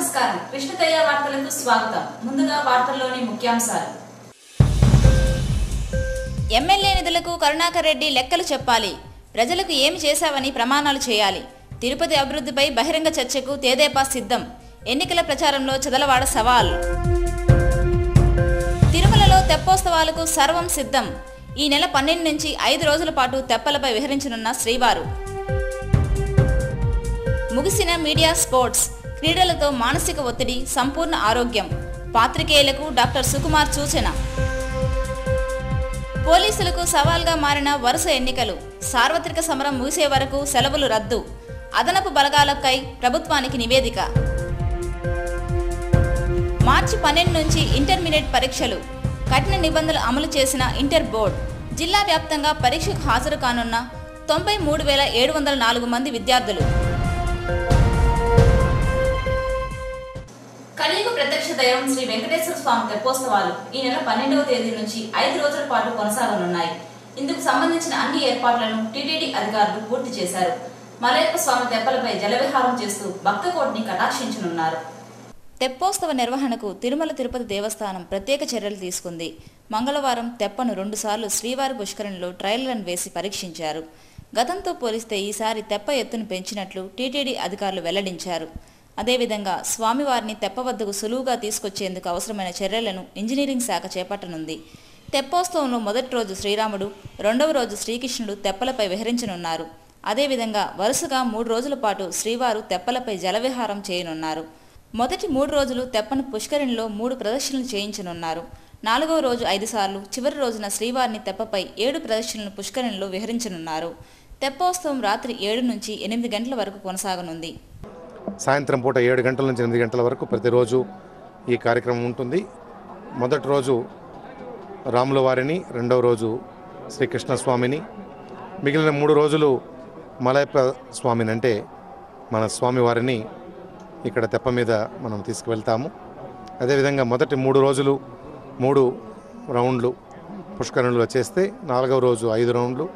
నమస్కారం కృష్ణతయ్య వార్తలకు స్వాగతం ముందుగా వార్తల్లోని ముఖ్యాంశాలు ఎమ్మెల్యే నిధులకు కరుణాకర్ రెడ్డి లెక్కలు చెప్పాలి ప్రజలకు ఏమి చేశావని ప్రమాణాలు చేయాలి తిరుపతి అభివృద్ధిపై బహిరంగ చర్చకు తేదేపా సిద్ధం ఎన్నికల ప్రచారంలో చదలవాడ సవాల్ తిరుమలలో తెప్పోత్సవాలకు సర్వం సిద్ధం ఈ నెల పన్నెండు నుంచి ఐదు రోజుల పాటు తెప్పలపై విహరించనున్న శ్రీవారు ముగిసిన మీడియా స్పోర్ట్స్ క్రీడలతో మానసిక ఒత్తిడి సంపూర్ణ ఆరోగ్యం పాత్రికేయులకు డాక్టర్ సుకుమార్ సూచన పోలీసులకు సవాల్గా మారిన వరుస ఎన్నికలు సార్వత్రిక సమరం ముగిసే వరకు సెలవులు రద్దు అదనపు బలగాలకై ప్రభుత్వానికి నివేదిక మార్చి పన్నెండు నుంచి ఇంటర్మీడియట్ పరీక్షలు కఠిన నిబంధనలు అమలు చేసిన ఇంటర్ బోర్డ్ జిల్లా వ్యాప్తంగా పరీక్షకు హాజరు కానున్న తొంభై మూడు వేల ఏడు వందల నాలుగు మంది విద్యార్థులు కలియుగ ప్రత్యక్ష దైవం శ్రీ వెంకటేశ్వర స్వామి తెప్పోత్సవాలు ఈ నెల పన్నెండవ తేదీ నుంచి ఐదు రోజుల పాటు కొనసాగనున్నాయి ఇందుకు సంబంధించిన అన్ని ఏర్పాట్లను టీటీడీ అధికారులు పూర్తి చేశారు మలయప్ప స్వామి తెప్పలపై జలవిహారం చేస్తూ భక్త కోటిని కటాక్షించనున్నారు తెప్పోత్సవ నిర్వహణకు తిరుమల తిరుపతి దేవస్థానం ప్రత్యేక చర్యలు తీసుకుంది మంగళవారం తెప్పను రెండుసార్లు శ్రీవారి పుష్కరంలో ట్రయల్ రన్ వేసి పరీక్షించారు గతంతో పోలిస్తే ఈసారి తెప్ప ఎత్తును పెంచినట్లు టీటీడీ అధికారులు వెల్లడించారు అదేవిధంగా స్వామివారిని తెప్ప వద్దకు సులువుగా తీసుకొచ్చేందుకు అవసరమైన చర్యలను ఇంజనీరింగ్ శాఖ చేపట్టనుంది తెప్పోత్సవంలో మొదటి రోజు శ్రీరాముడు రెండవ రోజు శ్రీకృష్ణుడు తెప్పలపై విహరించనున్నారు అదేవిధంగా వరుసగా మూడు రోజుల పాటు శ్రీవారు తెప్పలపై జలవిహారం చేయనున్నారు మొదటి మూడు రోజులు తెప్పను పుష్కరిణిలో మూడు ప్రదక్షిణలు చేయించనున్నారు నాలుగవ రోజు ఐదు సార్లు చివరి రోజున శ్రీవారిని తెప్పపై ఏడు ప్రదక్షిణలు పుష్కరిణిలో విహరించనున్నారు తెప్పోత్సవం రాత్రి ఏడు నుంచి ఎనిమిది గంటల వరకు కొనసాగనుంది సాయంత్రం పూట ఏడు గంటల నుంచి ఎనిమిది గంటల వరకు ప్రతిరోజు ఈ కార్యక్రమం ఉంటుంది మొదటి రోజు రాముల వారిని రెండవ రోజు శ్రీకృష్ణ స్వామిని మిగిలిన మూడు రోజులు మలయప్ప స్వామిని అంటే మన స్వామివారిని ఇక్కడ తెప్ప మీద మనం తీసుకువెళ్తాము అదేవిధంగా మొదటి మూడు రోజులు మూడు రౌండ్లు పుష్కరణలో చేస్తే నాలుగవ రోజు ఐదు రౌండ్లు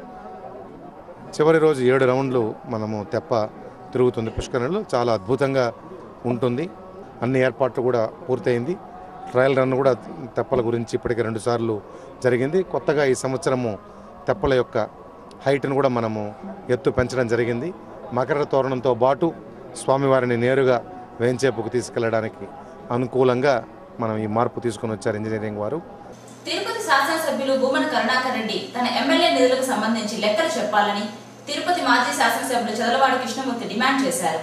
చివరి రోజు ఏడు రౌండ్లు మనము తెప్ప తిరుగుతుంది పుష్కరణలో చాలా అద్భుతంగా ఉంటుంది అన్ని ఏర్పాట్లు కూడా పూర్తయింది ట్రయల్ రన్ కూడా తెప్పల గురించి ఇప్పటికే రెండుసార్లు జరిగింది కొత్తగా ఈ సంవత్సరము తెప్పల యొక్క హైట్ను కూడా మనము ఎత్తు పెంచడం జరిగింది మకర తోరణంతో పాటు స్వామివారిని నేరుగా వేంచేపుకు తీసుకెళ్ళడానికి అనుకూలంగా మనం ఈ మార్పు తీసుకొని వచ్చారు ఇంజనీరింగ్ వారు తిరుపతి శాసనసభ్యులు భూమన కరుణాకర్ రెడ్డి తన ఎమ్మెల్యే నిధులకు సంబంధించి లెక్కలు చెప్పాలని తిరుపతి మాజీ శాసనసభ్యులు చదలవాడ కృష్ణమూర్తి డిమాండ్ చేశారు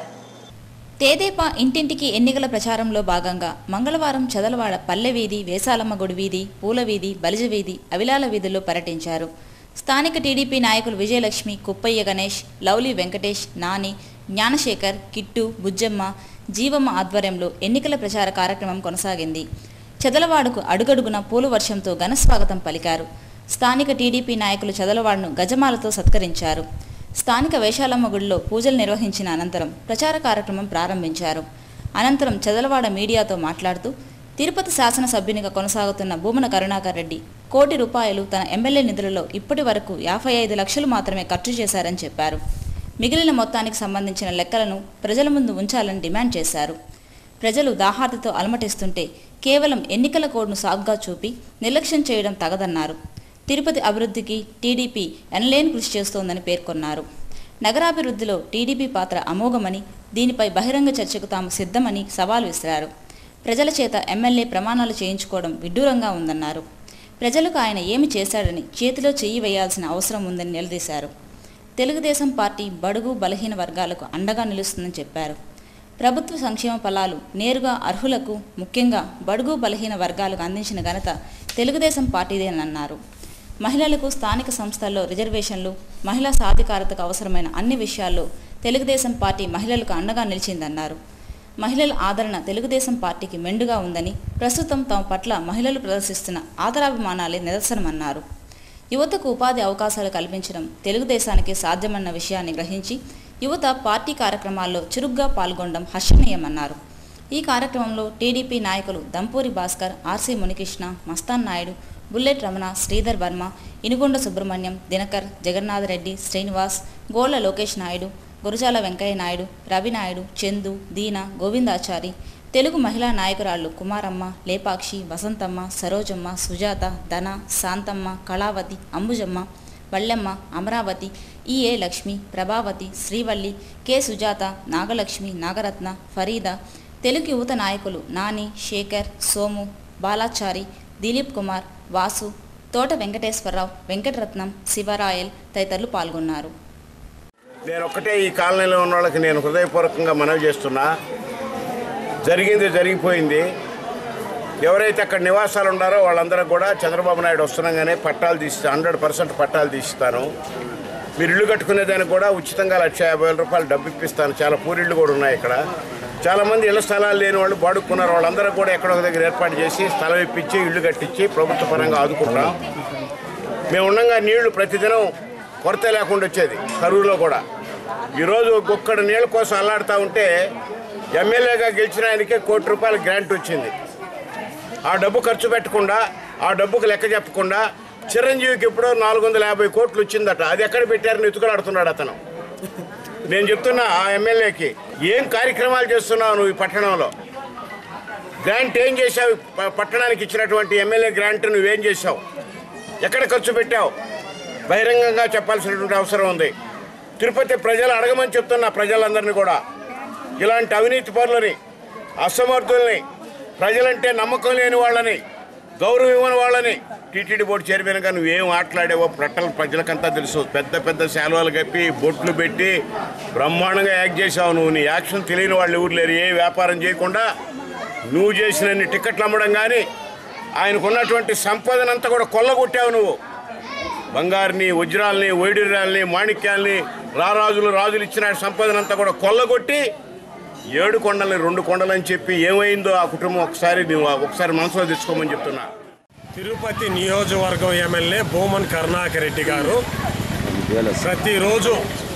తేదేపా ఇంటింటికి ఎన్నికల ప్రచారంలో భాగంగా మంగళవారం చదలవాడ పల్లె వీధి వేసాలమ్మ గుడి వీధి పూల వీధి బలిజ వీధి అవిలాల వీధుల్లో పర్యటించారు స్థానిక టీడీపీ నాయకులు విజయలక్ష్మి కుప్పయ్య గణేష్ లవ్లీ వెంకటేష్ నాని జ్ఞానశేఖర్ కిట్టు బుజ్జమ్మ జీవమ్మ ఆధ్వర్యంలో ఎన్నికల ప్రచార కార్యక్రమం కొనసాగింది చెదలవాడకు అడుగడుగున పూల వర్షంతో ఘనస్వాగతం పలికారు స్థానిక టీడీపీ నాయకులు చదలవాడను గజమాలతో సత్కరించారు స్థానిక వేషాలమ్మ గుడిలో పూజలు నిర్వహించిన అనంతరం ప్రచార కార్యక్రమం ప్రారంభించారు అనంతరం చదలవాడ మీడియాతో మాట్లాడుతూ తిరుపతి శాసనసభ్యునిగా కొనసాగుతున్న భూమన కరుణాకర్ రెడ్డి కోటి రూపాయలు తన ఎమ్మెల్యే నిధులలో ఇప్పటి వరకు యాభై ఐదు లక్షలు మాత్రమే ఖర్చు చేశారని చెప్పారు మిగిలిన మొత్తానికి సంబంధించిన లెక్కలను ప్రజల ముందు ఉంచాలని డిమాండ్ చేశారు ప్రజలు దాహార్తితో అలమటిస్తుంటే కేవలం ఎన్నికల కోడ్ను సాగుగా చూపి నిర్లక్ష్యం చేయడం తగదన్నారు తిరుపతి అభివృద్ధికి టీడీపీ ఎనలేని కృషి చేస్తోందని పేర్కొన్నారు నగరాభివృద్ధిలో టీడీపీ పాత్ర అమోఘమని దీనిపై బహిరంగ చర్చకు తాము సిద్ధమని సవాల్ విసిరారు ప్రజల చేత ఎమ్మెల్యే ప్రమాణాలు చేయించుకోవడం విడ్డూరంగా ఉందన్నారు ప్రజలకు ఆయన ఏమి చేశాడని చేతిలో చెయ్యి వేయాల్సిన అవసరం ఉందని నిలదీశారు తెలుగుదేశం పార్టీ బడుగు బలహీన వర్గాలకు అండగా నిలుస్తుందని చెప్పారు ప్రభుత్వ సంక్షేమ ఫలాలు నేరుగా అర్హులకు ముఖ్యంగా బడుగు బలహీన వర్గాలకు అందించిన ఘనత తెలుగుదేశం పార్టీదేనన్నారు మహిళలకు స్థానిక సంస్థల్లో రిజర్వేషన్లు మహిళా సాధికారతకు అవసరమైన అన్ని విషయాల్లో తెలుగుదేశం పార్టీ మహిళలకు అండగా నిలిచిందన్నారు మహిళల ఆదరణ తెలుగుదేశం పార్టీకి మెండుగా ఉందని ప్రస్తుతం తమ పట్ల మహిళలు ప్రదర్శిస్తున్న ఆదరాభిమానాలే నిదర్శనమన్నారు యువతకు ఉపాధి అవకాశాలు కల్పించడం తెలుగుదేశానికి సాధ్యమన్న విషయాన్ని గ్రహించి యువత పార్టీ కార్యక్రమాల్లో చురుగ్గా పాల్గొనడం హర్షణీయమన్నారు ఈ కార్యక్రమంలో టీడీపీ నాయకులు దంపూరి భాస్కర్ ఆర్సీ మునికృష్ణ మస్తాన్ నాయుడు బుల్లెట్ రమణ శ్రీధర్ వర్మ ఇనుగొండ సుబ్రహ్మణ్యం దినకర్ జగన్నాథరెడ్డి శ్రీనివాస్ గోళ్ల లోకేష్ నాయుడు గురజాల వెంకయ్య నాయుడు రవి నాయుడు చందు దీన గోవిందాచారి తెలుగు మహిళా నాయకురాళ్లు కుమారమ్మ లేపాక్షి వసంతమ్మ సరోజమ్మ సుజాత ధన శాంతమ్మ కళావతి అంబుజమ్మ వల్లెమ్మ అమరావతి ఈఏ లక్ష్మి ప్రభావతి శ్రీవల్లి కె సుజాత నాగలక్ష్మి నాగరత్న ఫరీద తెలుగు యువత నాయకులు నాని శేఖర్ సోము బాలాచారి దిలీప్ కుమార్ వాసు తోట వెంకటేశ్వరరావు వెంకటరత్నం శివరాయల్ తదితరులు పాల్గొన్నారు నేను ఒక్కటే ఈ కాలనీలో ఉన్న వాళ్ళకి నేను హృదయపూర్వకంగా మనవి చేస్తున్నా జరిగింది జరిగిపోయింది ఎవరైతే అక్కడ నివాసాలు ఉన్నారో వాళ్ళందరూ కూడా చంద్రబాబు నాయుడు వస్తున్నాగానే పట్టాలు తీసి హండ్రెడ్ పర్సెంట్ పట్టాలు తీస్తాను మీరు ఇల్లు కట్టుకునేదానికి కూడా ఉచితంగా లక్ష యాభై వేల రూపాయలు డబ్బు ఇప్పిస్తాను చాలా పూరిళ్ళు కూడా ఉన్నాయి ఇక్కడ చాలామంది ఇళ్ల స్థలాలు లేని వాళ్ళు బాడుకున్నారు వాళ్ళందరూ కూడా ఎక్కడో ఒక దగ్గర ఏర్పాటు చేసి స్థలం ఇప్పించి ఇల్లు కట్టించి ప్రభుత్వ పరంగా ఆదుకుంటాం మేము ఉండగా నీళ్లు ప్రతిదినం కొరత లేకుండా వచ్చేది కరువులో కూడా ఈరోజు ఒక్కడ నీళ్ళ కోసం అల్లాడుతూ ఉంటే ఎమ్మెల్యేగా గెలిచిన ఆయనకే కోటి రూపాయల గ్రాంట్ వచ్చింది ఆ డబ్బు ఖర్చు పెట్టకుండా ఆ డబ్బుకు లెక్క చెప్పకుండా చిరంజీవికి ఎప్పుడో నాలుగు వందల యాభై కోట్లు వచ్చిందట అది ఎక్కడ పెట్టారని ఎత్తుకులాడుతున్నాడు అతను నేను చెప్తున్నా ఆ ఎమ్మెల్యేకి ఏం కార్యక్రమాలు చేస్తున్నావు నువ్వు ఈ పట్టణంలో గ్రాంట్ ఏం చేశావు ప- పట్టణానికి ఇచ్చినటువంటి ఎమ్మెల్యే గ్రాంట్ నువ్వేం చేశావు ఎక్కడ ఖర్చు పెట్టావు బహిరంగంగా చెప్పాల్సినటువంటి అవసరం ఉంది తిరుపతి ప్రజలు అడగమని చెప్తున్నా ప్రజలందరినీ కూడా ఇలాంటి అవినీతి పరులని అసమర్థుల్ని ప్రజలంటే నమ్మకం లేని వాళ్ళని గౌరవం ఇవ్వని వాళ్ళని టీటీడీ బోర్డు చైర్మన్గా నువ్వేం ఆటలాడేవో ప్రట్టల ప్రజలకంతా తెలుసు పెద్ద పెద్ద శాలువాలు కప్పి బొట్లు పెట్టి బ్రహ్మాండంగా యాక్ట్ చేసావు నువ్వు నీ యాక్షన్ తెలియని వాళ్ళు ఎవరు లేరు ఏ వ్యాపారం చేయకుండా నువ్వు చేసినన్ని టికెట్లు అమ్మడం కానీ ఆయనకున్నటువంటి సంపదనంతా కూడా కొల్లగొట్టావు నువ్వు బంగారుని వజ్రాల్ని వైడూర్యాల్ని మాణిక్యాల్ని రారాజులు రాజులు ఇచ్చిన సంపదనంతా కూడా కొల్లగొట్టి ఏడు కొండల్ని రెండు కొండలని చెప్పి ఏమైందో ఆ కుటుంబం ఒకసారి నువ్వు ఒకసారి మనసులో తెచ్చుకోమని చెప్తున్నా తిరుపతి నియోజకవర్గం ఎమ్మెల్యే భూమన్ కరుణాకర్ రెడ్డి గారు ప్రతిరోజు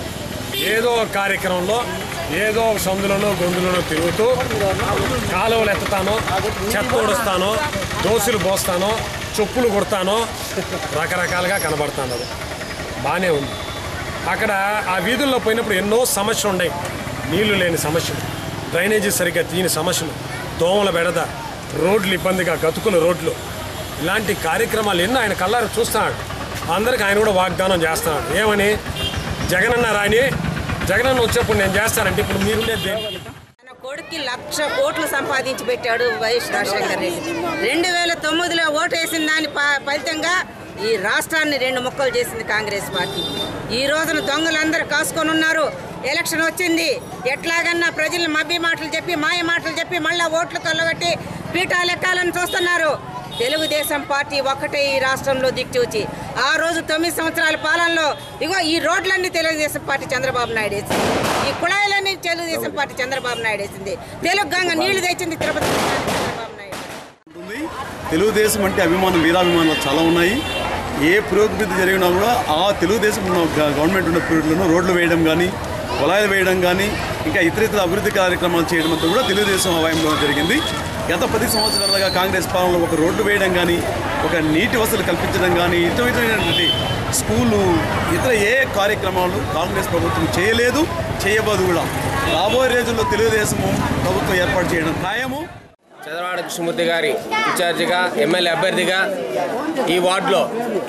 ఏదో ఒక కార్యక్రమంలో ఏదో ఒక సందులోనో గొంతులోనో తిరుగుతూ కాలువలు ఎత్తుతానో చెత్త ఊడుస్తానో దోసులు పోస్తానో చెప్పులు కొడతానో రకరకాలుగా కనబడుతాను బాగానే ఉంది అక్కడ ఆ వీధుల్లో పోయినప్పుడు ఎన్నో సమస్యలు ఉన్నాయి నీళ్లు లేని సమస్యలు డ్రైనేజీ సరిగ్గా తీయని సమస్యలు దోమల బెడద రోడ్లు ఇబ్బందిగా గతుకుల రోడ్లు ఇలాంటి కార్యక్రమాలు ఎన్నో ఆయన కళ్ళారు చూస్తున్నాడు అందరికి ఆయన కూడా వాగ్దానం చేస్తున్నాడు ఏమని జగనన్న రాని జగనన్న వచ్చినప్పుడు నేను చేస్తానంటే ఇప్పుడు మీరుండేది దేనికి? తన కొడుక్కి లక్ష కోట్లు సంపాదించి పెట్టాడు వైఎస్ రాజశేఖర రెడ్డి రెండు వేల తొమ్మిదిలో ఓటు వేసిన దాని ఫ- ఫలితంగా ఈ రాష్ట్రాన్ని రెండు ముక్కలు చేసింది కాంగ్రెస్ పార్టీ ఈ రోజున దొంగలందరూ కాసుకొని ఉన్నారు ఎలక్షన్ వచ్చింది ఎట్లాగన్నా ప్రజల్ని మబ్బి మాటలు చెప్పి మాయ మాటలు చెప్పి మళ్ళా ఓట్లు కొల్లగొట్టి పీఠాలు ఎక్కాలని చూస్తున్నారు తెలుగుదేశం పార్టీ ఒక్కటే ఈ రాష్ట్రంలో దిక్చూచి ఆ రోజు తొమ్మిది సంవత్సరాల పాలనలో ఇగో ఈ రోడ్లన్నీ తెలుగుదేశం పార్టీ చంద్రబాబు నాయుడు వేసింది ఈ కుళాయిలన్నీ తెలుగుదేశం పార్టీ చంద్రబాబు నాయుడు వేసింది తెలుగు గంగ నీళ్లు తెచ్చింది తిరుపతి చంద్రబాబు నాయుడు ఉంటుంది తెలుగుదేశం అంటే అభిమానం వీరాభిమానాలు చాలా ఉన్నాయి ఏ పురోగతి జరిగినా కూడా ఆ తెలుగుదేశం ఉన్న గ- గవర్నమెంట్ ఉన్న పీరియడ్లోనూ రోడ్లు వేయడం కానీ కుళాయిలు వేయడం కానీ ఇంకా ఇతర ఇతర అభివృద్ధి కార్యక్రమాలు చేయడం అంతా కూడా తెలుగుదేశం హవాయంలో జరిగింది గత పది సంవత్సరాలుగా కాంగ్రెస్ పాలనలో ఒక రోడ్లు వేయడం కానీ ఒక నీటి వసతులు కల్పించడం కానీ ఇతర ఇతరమైనటువంటి స్కూలు ఇతర ఏ కార్యక్రమాలు కాంగ్రెస్ ప్రభుత్వం చేయలేదు చేయబోదు కూడా రాబోయే రోజుల్లో తెలుగుదేశము ప్రభుత్వం ఏర్పాటు చేయడం ఖాయము చంద్రబాబు కృష్ణమూర్తి గారి ఇన్ఛార్జిగా ఎమ్మెల్యే అభ్యర్థిగా ఈ వార్డులో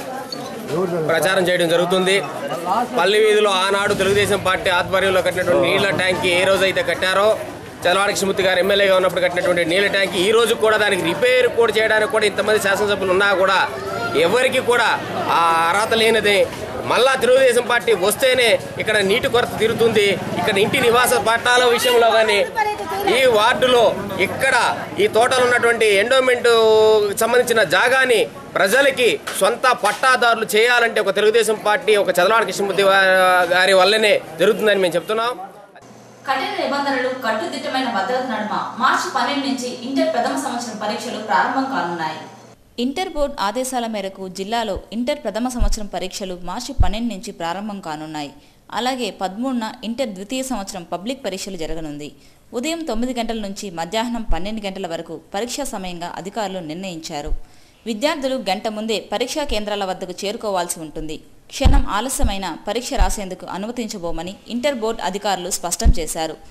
ప్రచారం చేయడం జరుగుతుంది పల్లి వీధిలో ఆనాడు తెలుగుదేశం పార్టీ ఆధ్వర్యంలో కట్టినటువంటి నీళ్ల ట్యాంక్ ఏ రోజు అయితే కట్టారో చంద్రబాబు కృష్ణమూర్తి గారు ఎమ్మెల్యేగా ఉన్నప్పుడు కట్టినటువంటి నీళ్ల ట్యాంక్ ఈ రోజు కూడా దానికి రిపేర్ కూడా చేయడానికి కూడా ఇంతమంది శాసనసభ్యులు ఉన్నా కూడా ఎవరికి కూడా ఆ అర్హత లేనిది మళ్ళా తెలుగుదేశం పార్టీ వస్తేనే ఇక్కడ నీటి కొరత తీరుతుంది ఇక్కడ ఇంటి నివాస పట్టాల విషయంలో కానీ ఈ వార్డులో ఇక్కడ ఈ తోటలో ఉన్నటువంటి ఎండోమెంట్ సంబంధించిన జాగాని ప్రజలకి సొంత పట్టాదారులు చేయాలంటే ఒక తెలుగుదేశం పార్టీ ఒక చంద్రబాబు కృష్ణమూర్తి వా- గారి వల్లనే జరుగుతుందని మేము చెప్తున్నాం కఠిన నిబంధనలు కట్టుదిట్టమైన భద్రత నడుమ మార్చి పన్నెండు నుంచి ఇంటర్ ప్రథమ సంవత్సరం పరీక్షలు ప్రారంభం కానున్నాయి ఇంటర్ బోర్డు ఆదేశాల మేరకు జిల్లాలో ఇంటర్ ప్రథమ సంవత్సరం పరీక్షలు మార్చి పన్నెండు నుంచి ప్రారంభం కానున్నాయి అలాగే పదమూడున ఇంటర్ ద్వితీయ సంవత్సరం పబ్లిక్ పరీక్షలు జరగనుంది ఉదయం తొమ్మిది గంటల నుంచి మధ్యాహ్నం పన్నెండు గంటల వరకు పరీక్షా సమయంగా అధికారులు నిర్ణయించారు విద్యార్థులు గంట ముందే పరీక్షా కేంద్రాల వద్దకు చేరుకోవాల్సి ఉంటుంది క్షణం ఆలస్యమైన పరీక్ష రాసేందుకు అనుమతించబోమని ఇంటర్ బోర్డు అధికారులు స్పష్టం చేశారు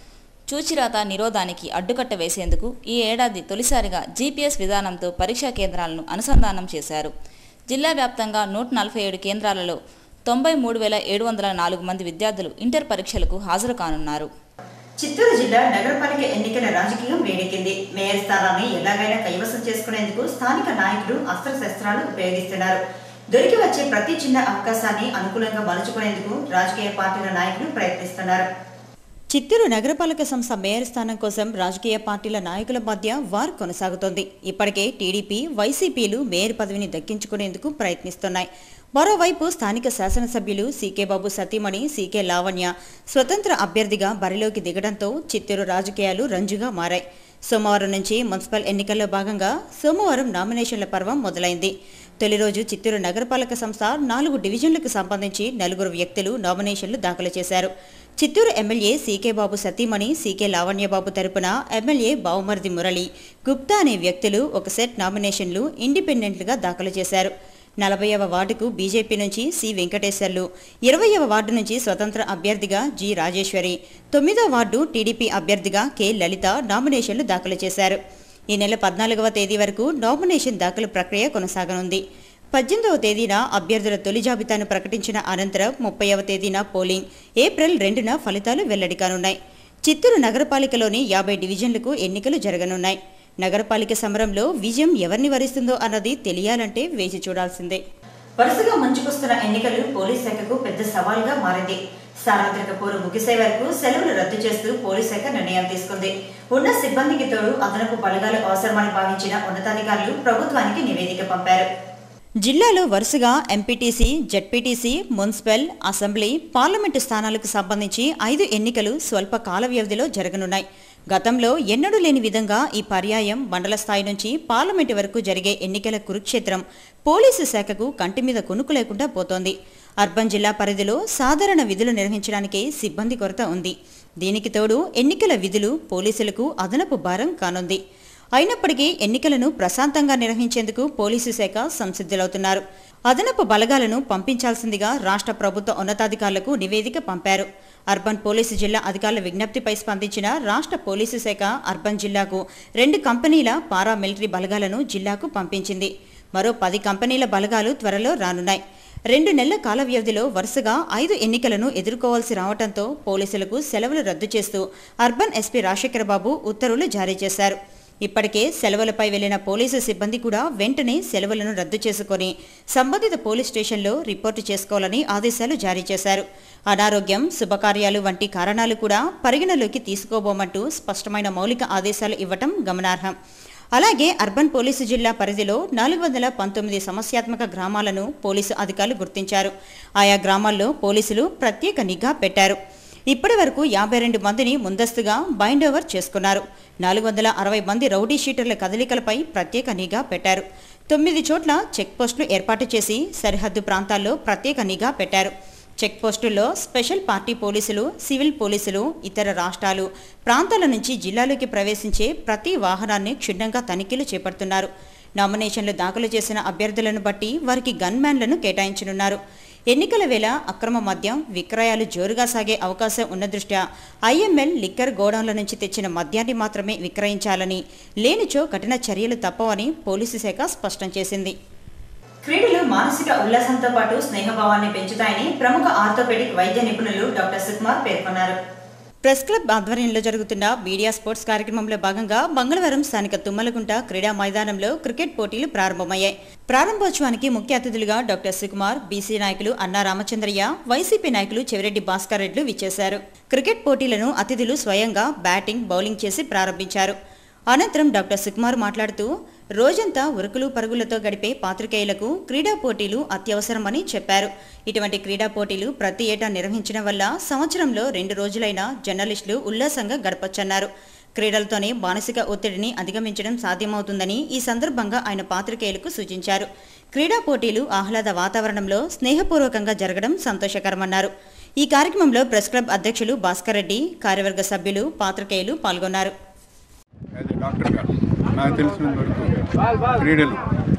చూచిరాత నిరోధానికి అడ్డుకట్ట వేసేందుకు ఈ ఏడాది తొలిసారిగా జీపీఎస్ విధానంతో పరీక్షా కేంద్రాలను అనుసంధానం చేశారు జిల్లా వ్యాప్తంగా నూట నలభై ఏడు కేంద్రాలలో తొంభై మూడు వేల ఏడు వందల నాలుగు మంది విద్యార్థులు ఇంటర్ పరీక్షలకు హాజరు కానున్నారు చిత్తూరు జిల్లా నగరపాలిక ఎన్నికల రాజకీయం వేడెక్కింది మేయర్ స్థానాన్ని ఎలాగైనా కైవసం చేసుకునేందుకు స్థానిక నాయకులు అస్త్రశస్త్రాలు ఉపయోగిస్తున్నారు దొరికి వచ్చే ప్రతి చిన్న అవకాశాన్ని అనుకూలంగా మలుచుకునేందుకు రాజకీయ పార్టీల నాయకులు ప్రయత్నిస్తున్నారు చిత్తూరు నగరపాలక సంస్థ మేయర్ స్థానం కోసం రాజకీయ పార్టీల నాయకుల మధ్య వార్ కొనసాగుతోంది ఇప్పటికే టీడీపీ వైసీపీలు మేయర్ పదవిని దక్కించుకునేందుకు ప్రయత్నిస్తున్నాయి మరోవైపు స్థానిక శాసనసభ్యులు సీకే బాబు సతీమణి సీకే లావణ్య స్వతంత్ర అభ్యర్థిగా బరిలోకి దిగడంతో చిత్తూరు రాజకీయాలు రంజుగా మారాయి సోమవారం నుంచి మున్సిపల్ ఎన్నికల్లో భాగంగా సోమవారం నామినేషన్ల పర్వం మొదలైంది తొలి రోజు చిత్తూరు నగరపాలక సంస్థ నాలుగు డివిజన్లకు సంబంధించి నలుగురు వ్యక్తులు నామినేషన్లు దాఖలు చేశారు చిత్తూరు ఎమ్మెల్యే సీకే బాబు సతీమణి సీకే లావణ్యబాబు తరపున ఎమ్మెల్యే బావుమర్ది మురళి గుప్తా అనే వ్యక్తులు ఒక సెట్ నామినేషన్లు ఇండిపెండెంట్లుగా దాఖలు చేశారు నలభైవ వార్డుకు బీజేపీ నుంచి సి వెంకటేశ్వర్లు ఇరవైవ వార్డు నుంచి స్వతంత్ర అభ్యర్థిగా జి రాజేశ్వరి తొమ్మిదో వార్డు టీడీపీ అభ్యర్థిగా కె లలిత నామినేషన్లు దాఖలు చేశారు ఈ నెల పద్నాలుగవ తేదీ వరకు నామినేషన్ దాఖలు ప్రక్రియ కొనసాగనుంది పద్దెనిమిదవ తేదీన అభ్యర్థుల తొలి జాబితాను ప్రకటించిన అనంతరం ముప్పైవ తేదీన పోలింగ్ ఏప్రిల్ రెండున ఫలితాలు వెల్లడి కానున్నాయి చిత్తూరు నగరపాలికలోని యాభై డివిజన్లకు ఎన్నికలు జరగనున్నాయి నగరపాలిక సమరంలో విజయం ఎవరిని వరిస్తుందో అన్నది తెలియాలంటే వేచి చూడాల్సిందే వరుసగా ముంచుకొస్తున్న ఎన్నికలు పోలీస్ శాఖకు పెద్ద సవాల్గా మారింది సార్వత్రిక పోరు ముగిసే వరకు సెలవులు రద్దు చేస్తూ పోలీస్ శాఖ నిర్ణయం తీసుకుంది ఉన్న సిబ్బందికి తోడు అదనపు బలగాలు అవసరమని భావించిన ఉన్నతాధికారులు ప్రభుత్వానికి నివేదిక పంపారు జిల్లాలో వరుసగా MPTC ZPTC municipal assembly parliament స్థానాలకు సంబంధించి ఐదు ఎన్నికలు స్వల్ప కాల వ్యవధిలో జరగనున్నాయి గతంలో ఎన్నడూ లేని విధంగా ఈ పర్యాయం మండల స్థాయి నుంచి పార్లమెంటు వరకు జరిగే ఎన్నికల కురుక్షేత్రం పోలీసు శాఖకు కంటి మీద కొనుక్కు లేకుండా పోతోంది అర్బన్ జిల్లా పరిధిలో సాధారణ విధులు నిర్వహించడానికి సిబ్బంది కొరత ఉంది దీనికి తోడు ఎన్నికల విధులు పోలీసులకు అదనపు భారం కానుంది అయినప్పటికీ ఎన్నికలను ప్రశాంతంగా నిర్వహించేందుకు పోలీసు శాఖ సంసిద్ధులవుతున్నారు అదనపు బలగాలను పంపించాల్సిందిగా రాష్ట్ర ప్రభుత్వ ఉన్నతాధికారులకు నివేదిక పంపారు అర్బన్ పోలీసు జిల్లా అధికారుల విజ్ఞప్తిపై స్పందించిన రాష్ట్ర పోలీసు శాఖ అర్బన్ జిల్లాకు రెండు కంపెనీల పారామిలిటరీ బలగాలను జిల్లాకు పంపించింది మరో పది కంపెనీల బలగాలు త్వరలో రానున్నాయి రెండు నెలల కాల వ్యవధిలో వరుసగా ఐదు ఎన్నికలను ఎదుర్కోవాల్సి రావడంతో పోలీసులకు సెలవులు రద్దు చేస్తూ అర్బన్ ఎస్పీ రాజశేఖర బాబు ఉత్తర్వులు జారీ చేశారు ఇప్పటికే సెలవులపై వెళ్లిన పోలీసు సిబ్బంది కూడా వెంటనే సెలవులను రద్దు చేసుకొని సంబంధిత పోలీస్ స్టేషన్లో రిపోర్టు చేసుకోవాలని ఆదేశాలు జారీ చేశారు అనారోగ్యం శుభకార్యాలు వంటి కారణాలు కూడా పరిగణలోకి తీసుకోబోమంటూ స్పష్టమైన మౌలిక ఆదేశాలు ఇవ్వటం గమనార్హం అలాగే అర్బన్ పోలీసు జిల్లా పరిధిలో నాలుగు వందల పంతొమ్మిది సమస్యాత్మక గ్రామాలను పోలీసు అధికారులు గుర్తించారు ఆయా గ్రామాల్లో పోలీసులు ప్రత్యేక నిఘా పెట్టారు ఇప్పటి వరకు యాభై రెండు మందిని ముందస్తుగా బైండ్ ఓవర్ చేసుకున్నారు నాలుగు వందల అరవై మంది రౌడీ షీటర్ల కదలికలపై ప్రత్యేక నిఘా పెట్టారు తొమ్మిది చోట్ల చెక్ పోస్టులు ఏర్పాటు చేసి సరిహద్దు ప్రాంతాల్లో ప్రత్యేక నిఘా పెట్టారు చెక్ పోస్టుల్లో స్పెషల్ పార్టీ పోలీసులు సివిల్ పోలీసులు ఇతర రాష్ట్రాలు ప్రాంతాల నుంచి జిల్లాలోకి ప్రవేశించే ప్రతి వాహనాన్ని క్షుణ్ణంగా తనిఖీలు చేపడుతున్నారు నామినేషన్లు దాఖలు చేసిన అభ్యర్థులను బట్టి వారికి గన్మ్యాన్లను కేటాయించనున్నారు ఎన్నికల వేళ అక్రమ మద్యం విక్రయాలు జోరుగా సాగే అవకాశం ఉన్న దృష్ట్యా ఐఎంఎల్ లిక్కర్ గోడౌన్ల నుంచి తెచ్చిన మద్యాన్ని మాత్రమే విక్రయించాలని లేనిచో కఠిన చర్యలు తప్పవని పోలీసు శాఖ స్పష్టం చేసింది క్రీడలు మానసిక ఉల్లాసంతో పాటు స్నేహభావాన్ని పెంచుతాయని ప్రముఖ ఆర్థోపెడిక్ వైద్య నిపుణులు డాక్టర్ సుకుమార్ పేర్కొన్నారు ప్రెస్ క్లబ్ ఆధ్వర్యంలో జరుగుతున్న మీడియా స్పోర్ట్స్ కార్యక్రమంలో భాగంగా మంగళవారం స్థానిక తుమ్మలగుంట క్రీడా మైదానంలో క్రికెట్ పోటీలు ప్రారంభమయ్యాయి ప్రారంభోత్సవానికి ముఖ్య అతిథులుగా డాక్టర్ సుకుమార్ బీసీ నాయకులు అన్నా రామచంద్రయ్య వైసీపీ నాయకులు చెవిరెడ్డి భాస్కర్ రెడ్లు విచ్చేశారు క్రికెట్ పోటీలను అతిథులు స్వయంగా బ్యాటింగ్ బౌలింగ్ చేసి ప్రారంభించారు అనంతరం డాక్టర్ సుకుమార్ మాట్లాడుతూ రోజంతా ఉరుకులు పరుగులతో గడిపే పాత్రికేయులకు క్రీడా పోటీలు అత్యవసరమని చెప్పారు ఇటువంటి క్రీడా పోటీలు ప్రతి ఏటా నిర్వహించడం వల్ల సంవత్సరంలో రెండు రోజులైనా జర్నలిస్టులు ఉల్లాసంగా గడపొచ్చన్నారు క్రీడలతోనే మానసిక ఒత్తిడిని అధిగమించడం సాధ్యమవుతుందని ఈ సందర్భంగా ఆయన పాత్రికేయులకు సూచించారు క్రీడా పోటీలు ఆహ్లాద వాతావరణంలో స్నేహపూర్వకంగా జరగడం సంతోషకరమన్నారు ఈ కార్యక్రమంలో ప్రెస్ క్లబ్ అధ్యక్షులు భాస్కర్ రెడ్డి కార్యవర్గ సభ్యులు పాత్రికేయులు పాల్గొన్నారు యాజ్ ఎ డాక్టర్గా నాకు తెలిసినంత వరకు క్రీడలు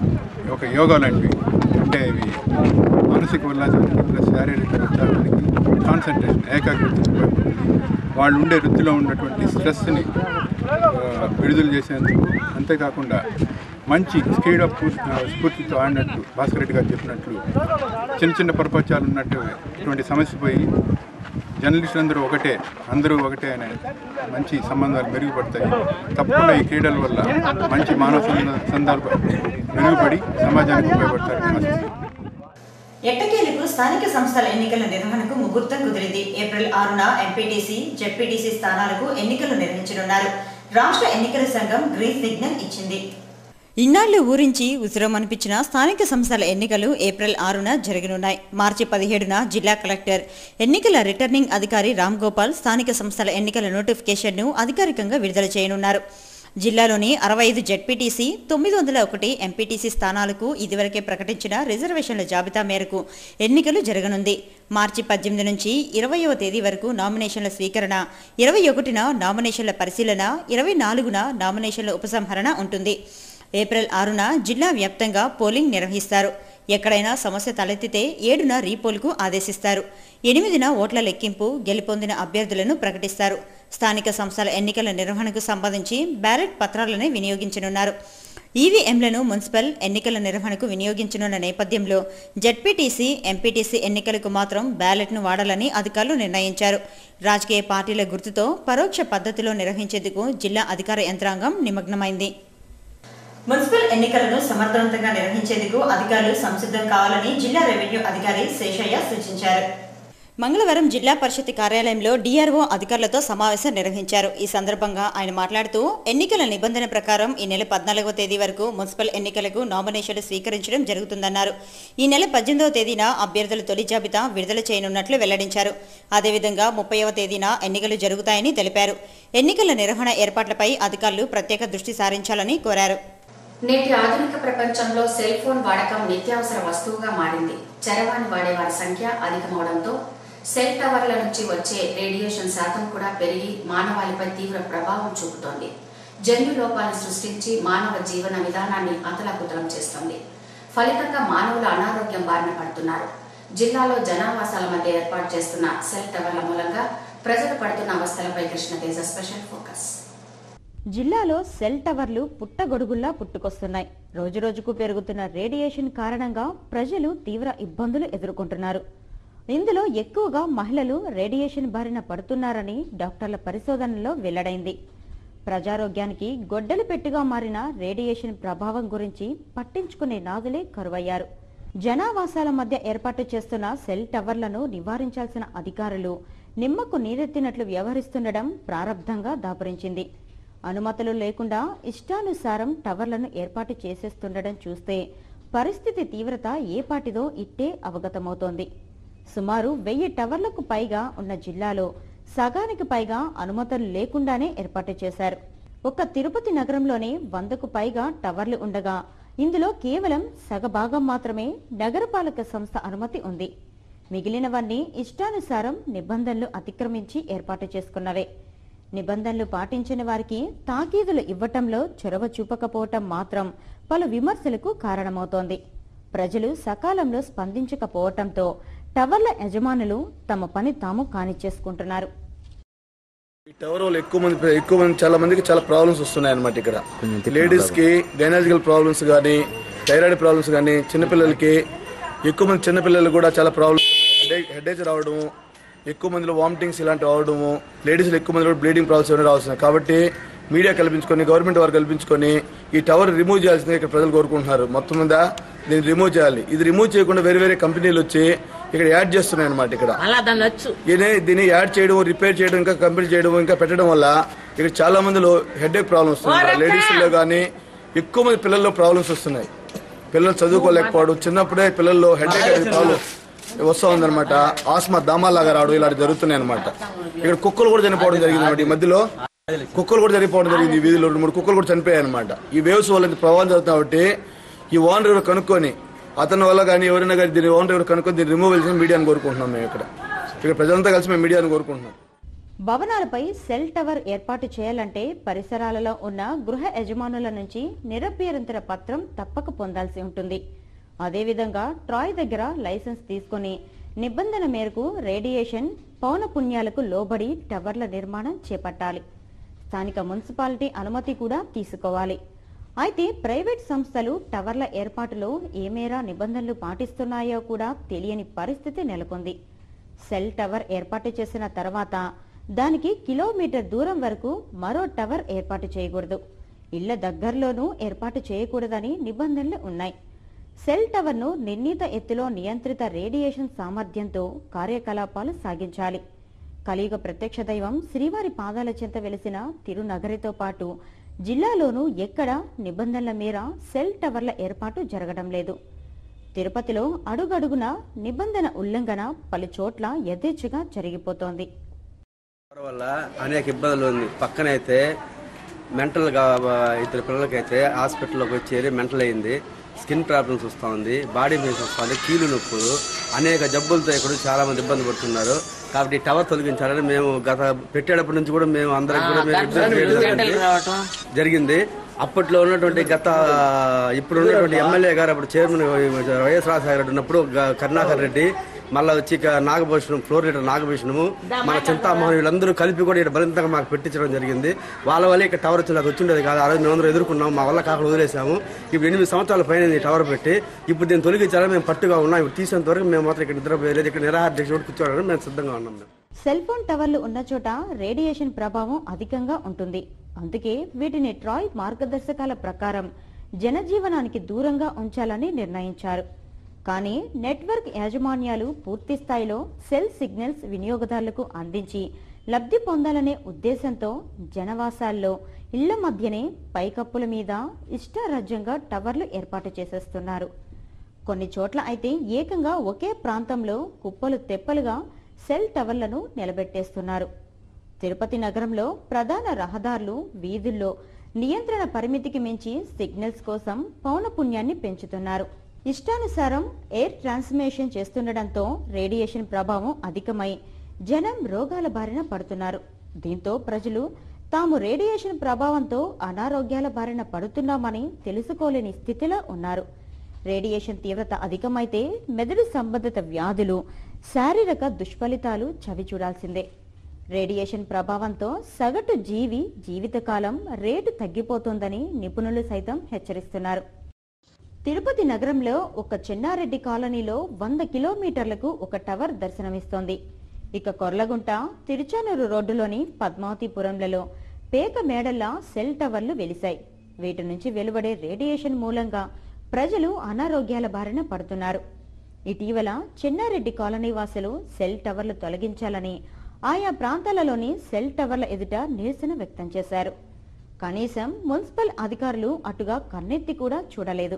ఒక యోగా లాంటివి అంటే ఇవి మానసిక ఉల్లాసానికి ప్లస్ శారీరక ఉత్సాహానికి కాన్సన్ట్రేషన్ ఏకాగ్రత ఉపయోగపడుతుంది వాళ్ళు ఉండే వృత్తిలో ఉన్నటువంటి స్ట్రెస్ని ఆ, విడుదల చేసేందుకు అంతేకాకుండా మంచి స్పీడ్ అప్ స్ఫూర్తితో ఆడినట్టు భాస్కర్ రెడ్డి గారు చెప్పినట్లు చిన్న చిన్న ప్రపంచాలు ఉన్నట్టు ఇటువంటి సమస్య పోయి జర్నలిస్టులందరూ ఒకటే అందరూ ఒకటే అనే మంచి సంబంధాలు మెరుగుపడతాయి తప్పకుండా ఈ క్రీడల వల్ల మంచి మానవ సంద- సందర్భం మెరుగుపడి సమాజానికి ఉపయోగపడతారని ఆశిస్తున్నాను ఎట్టకేలకు స్థానిక సంస్థల ఎన్నికల నిర్వహణకు ముహూర్తం కుదిరింది ఏప్రిల్ ఆరున ఎంపీటీసీ జెడ్పీటీసీ స్థానాలకు ఎన్నికలు నిర్వహించనున్నారు రాష్ట్ర ఎన్నికల సంఘం గ్రీన్ సిగ్నల్ ఇచ్చింది ఇన్నాళ్లు ఊరించి ఉసిరమనిపించిన స్థానిక సంస్థల ఎన్నికలు ఏప్రిల్ ఆరున జరగనున్నాయి మార్చి పదిహేడున జిల్లా కలెక్టర్ ఎన్నికల రిటర్నింగ్ అధికారి రామ్ గోపాల్ స్థానిక సంస్థల ఎన్నికల నోటిఫికేషన్ను అధికారికంగా విడుదల చేయనున్నారు జిల్లాలోని అరవై ఐదు జెడ్పీటీసీ తొమ్మిది వందల ఒకటి ఎంపీటీసీ స్థానాలకు ఇదివరకే ప్రకటించిన రిజర్వేషన్ల జాబితా మేరకు ఎన్నికలు జరగనుంది మార్చి పద్దెనిమిది నుంచి ఇరవయవ తేదీ వరకు నామినేషన్ల స్వీకరణ ఇరవై ఒకటిన నామినేషన్ల పరిశీలన ఇరవై నాలుగున నామినేషన్ల ఉపసంహరణ ఉంటుంది ఏప్రిల్ ఆరున జిల్లా వ్యాప్తంగా పోలింగ్ నిర్వహిస్తారు ఎక్కడైనా సమస్య తలెత్తితే ఏడున రీపోల్కు ఆదేశిస్తారు ఎనిమిదిన ఓట్ల లెక్కింపు గెలుపొందిన అభ్యర్థులను ప్రకటిస్తారు స్థానిక సంస్థల ఎన్నికల నిర్వహణకు సంబంధించి బ్యాలెట్ పత్రాలను వినియోగించనున్నారు ఈవీఎంలను మున్సిపల్ ఎన్నికల నిర్వహణకు వినియోగించనున్న నేపథ్యంలో జడ్పీటీసీ ఎంపీటీసీ ఎన్నికలకు మాత్రం బ్యాలెట్ను వాడాలని అధికారులు నిర్ణయించారు రాజకీయ పార్టీల గుర్తుతో పరోక్ష పద్ధతిలో నిర్వహించేందుకు జిల్లా అధికార యంత్రాంగం నిమగ్నమైంది మున్సిపల్ ఎన్నికలను సమర్థవంతంగా నిర్వహించేందుకు అధికారులు సంసిద్ధం కావాలని జిల్లా రెవెన్యూ అధికారి శేషయ్య సూచించారు మంగళవారం జిల్లా పరిషత్ కార్యాలయంలో డీఆర్ఓ అధికారులతో సమావేశం నిర్వహించారు ఈ సందర్భంగా ఆయన మాట్లాడుతూ ఎన్నికల నిబంధన ప్రకారం ఈ నెల పద్నాలుగవ తేదీ వరకు మున్సిపల్ ఎన్నికలకు నామినేషన్లు స్వీకరించడం జరుగుతుందన్నారు ఈ నెల పద్దెనిమిదవ తేదీన అభ్యర్థుల తొలి జాబితా విడుదల చేయనున్నట్లు వెల్లడించారు అదేవిధంగా ముప్పైవ తేదీన ఎన్నికలు జరుగుతాయని తెలిపారు ఎన్నికల నిర్వహణ ఏర్పాట్లపై అధికారులు ప్రత్యేక దృష్టి సారించాలని కోరారు నేటి ఆధునిక ప్రపంచంలో సెల్ ఫోన్ వాడకం నిత్యావసర వస్తువుగా మారింది చరవాణి వాడే వారి సంఖ్య అధికమవడంతో సెల్ టవర్ల నుంచి వచ్చే రేడియేషన్ శాతం కూడా పెరిగి మానవాళిపై తీవ్ర ప్రభావం చూపుతోంది జన్యు లోపాలను సృష్టించి మానవ జీవన విధానాన్ని అతలాకుతలం చేస్తోంది ఫలితంగా మానవులు అనారోగ్యం బారిన పడుతున్నారు జిల్లాలో జనావాసాల మధ్య ఏర్పాటు చేస్తున్న సెల్ టవర్ల మూలంగా ప్రజలు పడుతున్న అవస్థలపై కృష్ణతేజ స్పెషల్ ఫోకస్ జిల్లాలో సెల్ టవర్లు పుట్టగొడుగుల్లా పుట్టుకొస్తున్నాయి రోజురోజుకు పెరుగుతున్న రేడియేషన్ కారణంగా ప్రజలు తీవ్ర ఇబ్బందులు ఎదుర్కొంటున్నారు ఇందులో ఎక్కువగా మహిళలు రేడియేషన్ బారిన పడుతున్నారని డాక్టర్ల పరిశోధనలో వెల్లడైంది ప్రజారోగ్యానికి గొడ్డలి పెట్టుగా మారిన రేడియేషన్ ప్రభావం గురించి పట్టించుకునే నాదులే కరువయ్యారు జనావాసాల మధ్య ఏర్పాటు చేస్తున్న సెల్ టవర్లను నివారించాల్సిన అధికారులు నిమ్మకు నీరెత్తినట్లు వ్యవహరిస్తుండడం ప్రారబ్ధంగా దాపురించింది అనుమతులు లేకుండా ఇష్టానుసారం టవర్లను ఏర్పాటు చేసేస్తుండడం చూస్తే పరిస్థితి తీవ్రత ఏ పాటిదో ఇట్టే అవగతమవుతోంది సుమారు వెయ్యి టవర్లకు పైగా ఉన్న జిల్లాలో సగానికి పైగా అనుమతులు లేకుండానే ఏర్పాటు చేశారు ఒక్క తిరుపతి నగరంలోనే వందకు పైగా టవర్లు ఉండగా ఇందులో కేవలం సగభాగం మాత్రమే నగరపాలక సంస్థ అనుమతి ఉంది మిగిలినవన్నీ ఇష్టానుసారం నిబంధనలు అతిక్రమించి ఏర్పాటు చేసుకున్నవే నిబంధనలు పాటించని వారికి తాకీదులు ఇవ్వటంలో చొరవ చూపకపోవటం మాత్రం పలు విమర్శలకు కారణమవుతోంది ప్రజలు సకాలంలో స్పందించకపోవటంతో టవర్ల యజమానులు తమ పని తాము కానిచ్చేసుకుంటున్నారు ఈ టవర్ వల్ల ఎక్కువ మంది ఎక్కువ మంది చాలా మందికి చాలా ప్రాబ్లమ్స్ వస్తున్నాయి అనమాట ఇక్కడ లేడీస్ కి గైనాలజికల్ ప్రాబ్లమ్స్ కానీ థైరాయిడ్ ప్రాబ్లమ్స్ కానీ చిన్నపిల్లలకి ఎక్కువ మంది చిన్నపిల్లలు కూడా చాలా ప్రాబ్లమ్స్ హెడేక్ రావడం ఎక్కువ మందిలో వామిటింగ్స్ ఇలాంటివి అవడము లేడీస్లో ఎక్కువ మందిలో బ్లీడింగ్ ప్రాబ్లమ్స్ ఏమైనా రావాల్సింది కాబట్టి మీడియా కల్పించుకొని గవర్నమెంట్ వారు కల్పించుకొని ఈ టవర్ రిమూవ్ చేయాల్సిందే ఇక్కడ ప్రజలు కోరుకుంటున్నారు మొత్తం మీద దీన్ని రిమూవ్ చేయాలి ఇది రిమూవ్ చేయకుండా వేరే వేరే కంపెనీలు వచ్చి ఇక్కడ యాడ్ చేస్తున్నాయి అనమాట ఇక్కడ దీన్ని దీన్ని యాడ్ చేయడం రిపేర్ చేయడం ఇంకా కంప్లీట్ చేయడం ఇంకా పెట్టడం వల్ల ఇక్కడ చాలా మందిలో హెడేక్ ప్రాబ్లమ్స్ వస్తున్నాయి లేడీస్ లో కానీ ఎక్కువ మంది పిల్లల్లో ప్రాబ్లమ్స్ వస్తున్నాయి పిల్లలు చదువుకోలేకపోవడం చిన్నప్పుడే పిల్లల్లో హెడేక్ అనేది ప్రాబ్లం వస్తూ ఉందన్నమాట ఆస్మా దామాలాగా రావడం ఇలాంటి జరుగుతున్నాయి అనమాట ఇక్కడ కుక్కలు కూడా చనిపోవడం జరిగింది అనమాట ఈ మధ్యలో కుక్కలు కూడా చనిపోవడం జరిగింది ఈ వీధిలో రెండు మూడు కుక్కలు కూడా చనిపోయాయి అనమాట ఈ వేవ్స్ వల్ల ఇంత ప్రభావం జరుగుతుంది కాబట్టి ఈ ఓనర్ ఎవరు కనుక్కొని అతని వల్ల కానీ ఎవరైనా కానీ దీని ఓనర్ ఎవరు కనుక్కొని దీన్ని రిమూవ్ చేసిన మీడియాని కోరుకుంటున్నాం మేము ఇక్కడ ఇక్కడ ప్రజలంతా కలిసి మేము మీడియాని కోరుకుంటున్నాం భవనాలపై సెల్ టవర్ ఏర్పాటు చేయాలంటే పరిసరాలలో ఉన్న గృహ యజమానుల నుంచి నిరభ్యరంతర పత్రం తప్పక పొందాల్సి ఉంటుంది అదేవిధంగా ట్రాయ్ దగ్గర లైసెన్స్ తీసుకుని నిబంధన మేరకు రేడియేషన్ పౌనపుణ్యాలకు లోబడి టవర్ల నిర్మాణం చేపట్టాలి స్థానిక మున్సిపాలిటీ అనుమతి కూడా తీసుకోవాలి అయితే ప్రైవేట్ సంస్థలు టవర్ల ఏర్పాటులో ఏ మేర నిబంధనలు పాటిస్తున్నాయో కూడా తెలియని పరిస్థితి నెలకొంది సెల్ టవర్ ఏర్పాటు చేసిన తర్వాత దానికి కిలోమీటర్ దూరం వరకు మరో టవర్ ఏర్పాటు చేయకూడదు ఇళ్ల దగ్గరలోనూ ఏర్పాటు చేయకూడదని నిబంధనలు ఉన్నాయి సెల్ టవర్ను నిర్ణీత ఎత్తులో నియంత్రిత రేడియేషన్ సామర్థ్యంతో కార్యకలాపాలు సాగించాలి కలియుగ ప్రత్యక్ష దైవం శ్రీవారి పాదాల చెంత వెలిసిన తిరునగరితో పాటు జిల్లాలోనూ ఎక్కడ నిబంధనల మేర సెల్ టవర్ల ఏర్పాటు జరగడం లేదు తిరుపతిలో అడుగడుగున నిబంధన ఉల్లంఘన పలు చోట్ల యథేచ్ఛగా జరిగిపోతోంది వల్ల అనేక ఇబ్బందులు ఉంది పక్కనైతే మెంటల్గా ఇద్దరు పిల్లలకైతే హాస్పిటల్లోకి వచ్చి చేరి మెంటల్ అయింది స్కిన్ ప్రాబ్లమ్స్ వస్తూ ఉంది బాడీ పెయిన్స్ వస్తుంది కీలు నొప్పులు అనేక జబ్బులతో ఇక్కడ చాలా మంది ఇబ్బంది పడుతున్నారు కాబట్టి ఈ టవర్ తొలగించాలని మేము గత పెట్టేటప్పటి నుంచి కూడా మేము అందరికి కూడా మేము ఇబ్బంది చేయడం జరిగింది. జరిగింది అప్పట్లో ఉన్నటువంటి గత ఇప్పుడు ఉన్నటువంటి ఎమ్మెల్యే గారు అప్పుడు చైర్మన్ వైఎస్ రాజశేఖర రెడ్డి ఉన్నప్పుడు గ- కరుణాకర్ రెడ్డి మళ్ళీ వచ్చి ఇక నాగభూషణం ఫ్లోర్ లీడర్ నాగభూషణము మన చింతామోహన్ వీళ్ళందరూ కలిపి కూడా ఇక్కడ బలింతగా మాకు పెట్టించడం జరిగింది వాళ్ళ వల్ల ఇక్కడ టవర్ వచ్చి నాకు వచ్చిండేది కాదు ఆ రోజు మేము అందరూ ఎదుర్కొన్నాం మా వల్ల కాకుండా వదిలేసాము ఇప్పుడు ఎనిమిది సంవత్సరాల పైన ఈ టవర్ పెట్టి ఇప్పుడు దీన్ని తొలగించాలని మేము పట్టుగా ఉన్నాం ఇప్పుడు తీసేంత వరకు మేము మాత్రం ఇక్కడ నిద్రపోయలేదు ఇక్కడ నిరాహార దీక్ష కూడా కూర్చోవడానికి మేము సిద్ధంగా ఉన్నాం మేము సెల్ ఫోన్ టవర్లు ఉన్న చోట రేడియేషన్ ప్రభావం అధికంగా ఉంటుంది అందుకే వీటిని ట్రాయ్ మార్గదర్శకాల ప్రకారం జనజీవనానికి దూరంగా ఉంచాలని నిర్ణయించారు కానీ నెట్వర్క్ యాజమాన్యాలు పూర్తి స్థాయిలో సెల్ సిగ్నల్స్ వినియోగదారులకు అందించి లబ్ధి పొందాలనే ఉద్దేశంతో జనవాసాల్లో ఇళ్ల మధ్యనే పైకప్పుల మీద ఇష్టారాజ్యంగా టవర్లు ఏర్పాటు చేసేస్తున్నారు కొన్ని చోట్ల అయితే ఏకంగా ఒకే ప్రాంతంలో కుప్పలు తెప్పలుగా సెల్ టవర్లను నిలబెట్టేస్తున్నారు తిరుపతి నగరంలో ప్రధాన రహదారులు వీధుల్లో నియంత్రణ పరిమితికి మించి సిగ్నల్స్ కోసం పౌనపుణ్యాన్ని పెంచుతున్నారు ఇష్టానుసారం ఎయిర్ ట్రాన్స్మిషన్ చేస్తుండటంతో రేడియేషన్ ప్రభావం అధికమై జనం రోగాల బారిన పడుతున్నారు దీంతో ప్రజలు తాము రేడియేషన్ ప్రభావంతో అనారోగ్యాల బారిన పడుతున్నామని తెలుసుకోలేని స్థితిలో ఉన్నారు రేడియేషన్ తీవ్రత అధికమైతే మెదడు సంబంధిత వ్యాధులు శారీరక దుష్ఫలితాలు చవి చూడాల్సిందే రేడియేషన్ ప్రభావంతో సగటు జీవి జీవితకాలం రేటు తగ్గిపోతోందని నిపుణులు సైతం హెచ్చరిస్తున్నారు తిరుపతి నగరంలో ఒక చెన్నారెడ్డి కాలనీలో వంద కిలోమీటర్లకు ఒక టవర్ దర్శనమిస్తోంది ఇక కొర్లగుంట తిరుచానూరు రోడ్డులోని పద్మావతిపురంలలో పేక మేడల్లా సెల్ టవర్లు వెలిశాయి వీటి నుంచి వెలువడే రేడియేషన్ మూలంగా ప్రజలు అనారోగ్యాల బారిన పడుతున్నారు ఇటీవల చెన్నారెడ్డి కాలనీ వాసులు సెల్ టవర్లు తొలగించాలని ఆయా ప్రాంతాలలోని సెల్ టవర్ల ఎదుట నిరసన వ్యక్తం చేశారు కనీసం మున్సిపల్ అధికారులు అటుగా కన్నెత్తి కూడా చూడలేదు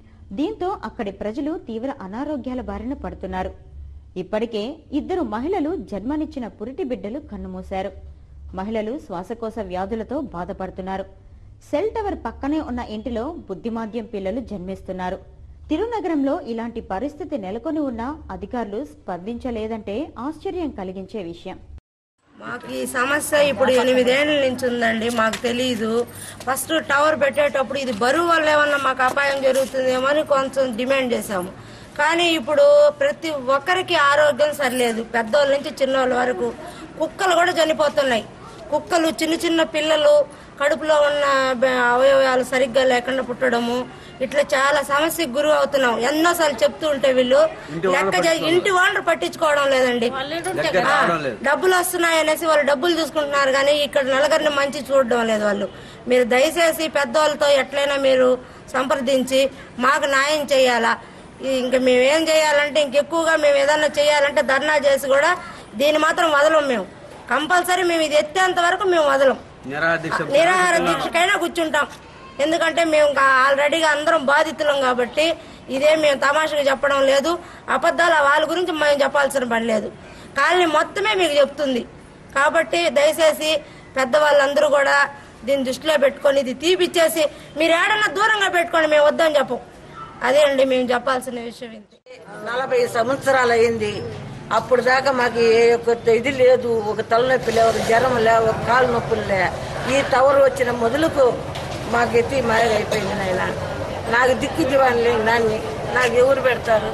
దీంతో అక్కడి ప్రజలు తీవ్ర అనారోగ్యాల బారిన పడుతున్నారు ఇప్పటికే ఇద్దరు మహిళలు జన్మనిచ్చిన పురిటి బిడ్డలు కన్నుమూశారు మహిళలు శ్వాసకోశ వ్యాధులతో బాధపడుతున్నారు సెల్ టవర్ పక్కనే ఉన్న ఇంటిలో బుద్ధిమాంద్యం పిల్లలు జన్మిస్తున్నారు తిరునగరంలో ఇలాంటి పరిస్థితి నెలకొని ఉన్నా అధికారులు స్పందించలేదంటే ఆశ్చర్యం కలిగించే విషయం మాకు ఈ సమస్య ఇప్పుడు ఎనిమిదేళ్ల నుంచి ఉందండి మాకు తెలీదు ఫస్ట్ టవర్ పెట్టేటప్పుడు ఇది బరువు వల్ల ఏమన్నా మాకు అపాయం జరుగుతుందేమో అని కొంచెం డిమాండ్ చేశాము కానీ ఇప్పుడు ప్రతి ఒక్కరికి ఆరోగ్యం సరిలేదు పెద్దోళ్ళ నుంచి చిన్నోళ్ళ వరకు కుక్కలు కూడా చనిపోతున్నాయి కుక్కలు చిన్న చిన్న పిల్లలు కడుపులో ఉన్న బ- అవయవాలు సరిగ్గా లేకుండా పుట్టడము ఇట్లా చాలా సమస్యకు గురి అవుతున్నాం ఎన్నోసార్లు చెప్తూ ఉంటే వీళ్ళు ఇంటి వాళ్ళు లెక్క చే- ఇంటి వాళ్ళు పట్టించుకోవడం లేదండి లెక్క ఆ, రావడం లేదు. డబ్బులు వస్తున్నాయి అనేసి వాళ్ళు డబ్బులు చూసుకుంటున్నారు కానీ ఇక్కడ నలుగురిని మంచి చూడడం లేదు వాళ్ళు మీరు దయచేసి పెద్దవాళ్ళతో ఎట్లయినా మీరు సంప్రదించి మాకు న్యాయం చేయాలా ఈ- ఇంకా మేము ఏం చేయాలంటే ఇంకెక్కువగా మేము ఏదన్నా చేయాలంటే ధర్నా చేసి కూడా దీన్ని మాత్రం వదలం మేము కంపల్సరీ మేము ఇది ఎత్తేంత వరకు మేము వదలం నిరాహార దీక్ష నిరాహార దీక్షకైనా కూర్చుంటాం ఎందుకంటే మేము ఇంకా ఆల్రెడీగా అందరం బాధితులం కాబట్టి ఇదే మేము తమాషగా చెప్పడం లేదు అబద్ధాలు వాళ్ళ గురించి మేము చెప్పాల్సిన పని లేదు కాలనీ మొత్తమే మీకు చెప్తుంది కాబట్టి దయచేసి పెద్దవాళ్ళందరూ కూడా దీన్ని దృష్టిలో పెట్టుకొని ఇది తీపిచ్చేసి మీరు ఏడన్నా దూరంగా పెట్టుకోండి మేము వద్దని చెప్పం అదే అండి మేము చెప్పాల్సిన విషయం ఇది నలభై సంవత్సరాలు అయింది అప్పుడు దాకా మాకు ఏ ఒక్క ఇది లేదు ఒక తలనొప్పి లే ఒక జ్వరం లే ఒక కాలు నొప్పులు లే ఈ టవర్ వచ్చిన మొదలుకు మాకు ఎత్తి మాయగా అయిపోయింది నాయన నాకు దిక్కు దివాని లేని దాన్ని నాకు ఎవరు పెడతారు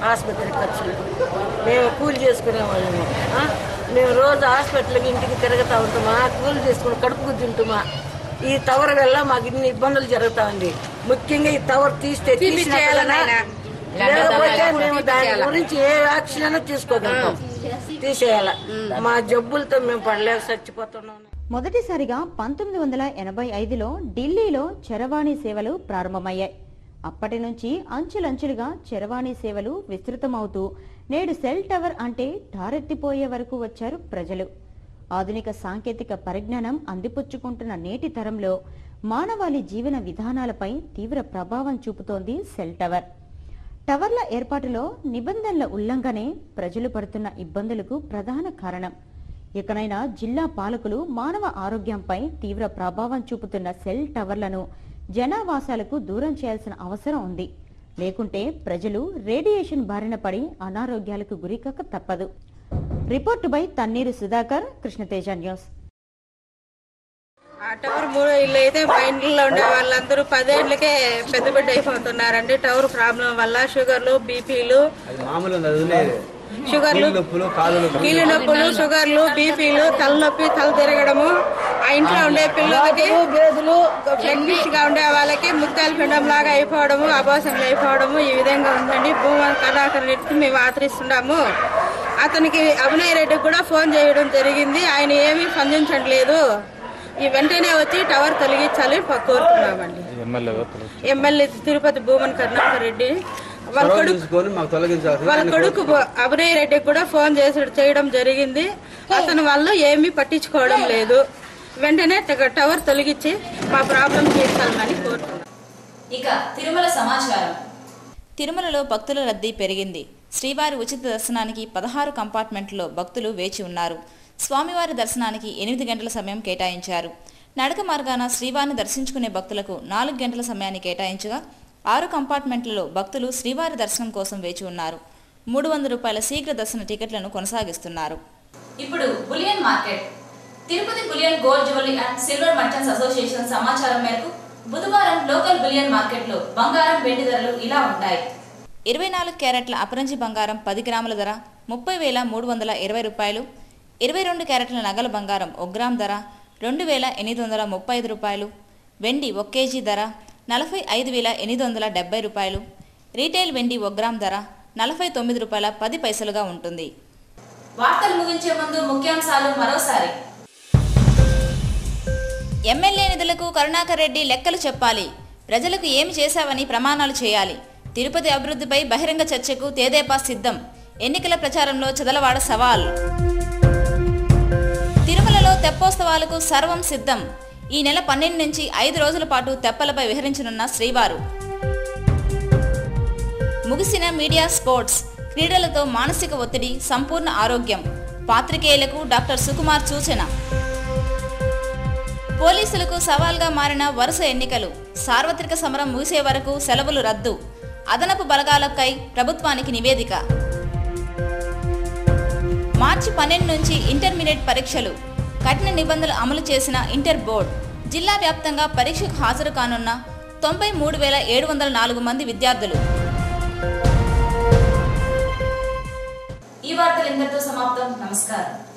ఆసుపత్రి ఖర్చులు మేము కూలి చేసుకునే వాళ్ళము ఆ? మేము రోజు హాస్పిటల్కి ఇంటికి తిరుగుతూ ఉంటామా కూలి చేసుకుని కడుపుకు తింటుమా ఈ టవర్ వల్ల మాకు ఇన్ని ఇబ్బందులు జరుగుతాయండి ముఖ్యంగా ఈ టవర్ తీస్తే తీసినట్లయినా లేకపోతే మేము దాని గురించి ఏ యాక్షన్ అయినా తీసుకోగలుగుతాం తీసేయాల మా జబ్బులతో మేము పడలేక చచ్చిపోతున్నాం మొదటిసారిగా పంతొమ్మిది వందల ఎనభై ఐదులో ఢిల్లీలో చరవాణి సేవలు ప్రారంభమయ్యాయి అప్పటి నుంచి అంచులంచులుగా చరవాణి సేవలు విస్తృతమవుతూ నేడు సెల్ టవర్ అంటే ఠారెత్తిపోయే వరకు వచ్చారు ప్రజలు ఆధునిక సాంకేతిక పరిజ్ఞానం అందిపుచ్చుకుంటున్న నేటి తరంలో మానవాళి జీవన విధానాలపై తీవ్ర ప్రభావం చూపుతోంది సెల్ టవర్ టవర్ల ఏర్పాటులో నిబంధనల ఉల్లంఘనే ప్రజలు పడుతున్న ఇబ్బందులకు ప్రధాన కారణం ఇకనైనా జిల్లా పాలకులు మానవ ఆరోగ్యంపై తీవ్ర ప్రభావం చూపుతున్న సెల్ టవర్లను జనావాసాలకు దూరం చేయాల్సిన అవసరం ఉంది లేకుంటే ప్రజలు రేడియేషన్ బారిన పడి అనారోగ్యాలకు గురికాక తప్పదు report by Tanneeru Sudhakar Krishnateja news ఆ టవర్ మూడు ఇల్లు అయితే మా ఇంట్లో ఉండే వాళ్ళందరూ పదేళ్లకే పెద్ద పెద్ద అయిపోతున్నారండి టవర్ ప్రాబ్లం వల్ల షుగర్లు బీపీలు అది మామూలు ఉంది, అది వదిలేదు. షుగర్లు కీళ్ళ నొప్పులు కాళ్ళు నొప్పులు కీళ్ళ నొప్పులు షుగర్లు బీపీలు తలనొప్పి తల తిరగడము ఆ ఇంట్లో ఉండే పిల్లలకి ప్రెగ్నెంట్ గా ఉండే వాళ్ళకి ముత్యాల పిండం లాగా అయిపోవడము అబాసనలు అయిపోవడము ఈ విధంగా ఉందండి భూమన్ కళాకర్ రెడ్డికి మేము ఆదరిస్తున్నాము అతనికి అభినయ్ రెడ్డికి కూడా ఫోన్ చేయడం జరిగింది ఆయన ఏమీ స్పందించట్లేదు ఈ వెంటనే వచ్చి టవర్ తొలగించాలి ప- కోరుతున్నామండి ఎమ్మెల్యే తిరుపతి భూమన్ కరుణాకర్ రెడ్డి వాళ్ళ చొరవ కొడుకు తీసుకొని మాకు తొలగించాల్సింది వాళ్ళ ఆయన కొడుకు అభినయ్ రెడ్డికి కూడా ఫోన్ చేసి చేయడం జరిగింది అతను వాళ్ళు ఏమీ పట్టించుకోవడం లేదు వెంటనే ట- టవర్ తొలగించి మా ప్రాబ్లం తీర్చాలని కోరుతున్నాం ఇక తిరుమల సమాచారం తిరుమలలో భక్తుల రద్దీ పెరిగింది శ్రీవారి ఉచిత దర్శనానికి పదహారు కంపార్ట్మెంట్లో భక్తులు వేచి ఉన్నారు స్వామివారి దర్శనానికి ఎనిమిది గంటల సమయం కేటాయించారు నడక మార్గాన శ్రీవారిని దర్శించుకునే భక్తులకు నాలుగు గంటల సమయాన్ని కేటాయించగా ఆరు కంపార్ట్మెంట్లలో భక్తులు శ్రీవారి దర్శనం కోసం వేచి ఉన్నారు మూడు వందల రూపాయల శీఘ్ర దర్శన టికెట్లను కొనసాగిస్తున్నారు ఇప్పుడు bullion market Tirupati bullion gold jewellery and silver merchants association సమాచారం మేరకు బుధవారం లోకల్ బులియన్ మార్కెట్లో బంగారం వెండి ధరలు ఇలా ఉంటాయి ఇరవై నాలుగు క్యారెట్ల అపరంజి బంగారం పది గ్రాముల ధర ముప్పై వేల మూడు వందల ఇరవై రూపాయలు ఇరవై రెండు క్యారెట్ల నగల బంగారం ఒక గ్రామ్ ధర రెండు వేల ఎనిమిది వందల ముప్పై ఐదు రూపాయలు వెండి ఒక కేజీ ధర నలభై ఐదు వేల ఎనిమిది వందల డెబ్బై రూపాయలు రీటైల్ వెండి ఒక గ్రామ్ ధర నలభై తొమ్మిది రూపాయల పది పైసలుగా ఉంటుంది వార్తలు ముగించే ముందు ముఖ్యాంశాలు మరోసారి ఎమ్మెల్యే నిధులకు కరుణాకర్ రెడ్డి లెక్కలు చెప్పాలి ప్రజలకు ఏమి చేశావని ప్రమాణాలు చేయాలి తిరుపతి అభివృద్ధిపై బహిరంగ చర్చకు తేదేపా సిద్ధం ఎన్నికల ప్రచారంలో చదలవాడ సవాల్ తిరుమలలో తెప్పోత్సవాలకు సర్వం సిద్ధం ఈ నెల పన్నెండు నుంచి ఐదు రోజుల పాటు తెప్పలపై విహరించనున్న శ్రీవారు ముగిసిన మీడియా స్పోర్ట్స్ క్రీడలతో మానసిక ఒత్తిడి సంపూర్ణ ఆరోగ్యం పాత్రికేయులకు డాక్టర్ సుకుమార్ సూచన పోలీసులకు సవాల్గా మారిన వరుస ఎన్నికలు సార్వత్రిక సమరం ముగిసే వరకు సెలవులు రద్దు అదనపు బలగాలకై ప్రభుత్వానికి నివేదిక మార్చి పన్నెండు నుంచి ఇంటర్మీడియట్ పరీక్షలు కఠిన నిబంధనలు అమలు చేసిన ఇంటర్ బోర్డ్ జిల్లా వ్యాప్తంగా పరీక్షకు హాజరు కానున్న తొంభై మూడు వేల ఏడు వందల నాలుగు మంది విద్యార్థులు ఈ వార్తలు ఇంతటితో సమాప్తం నమస్కారం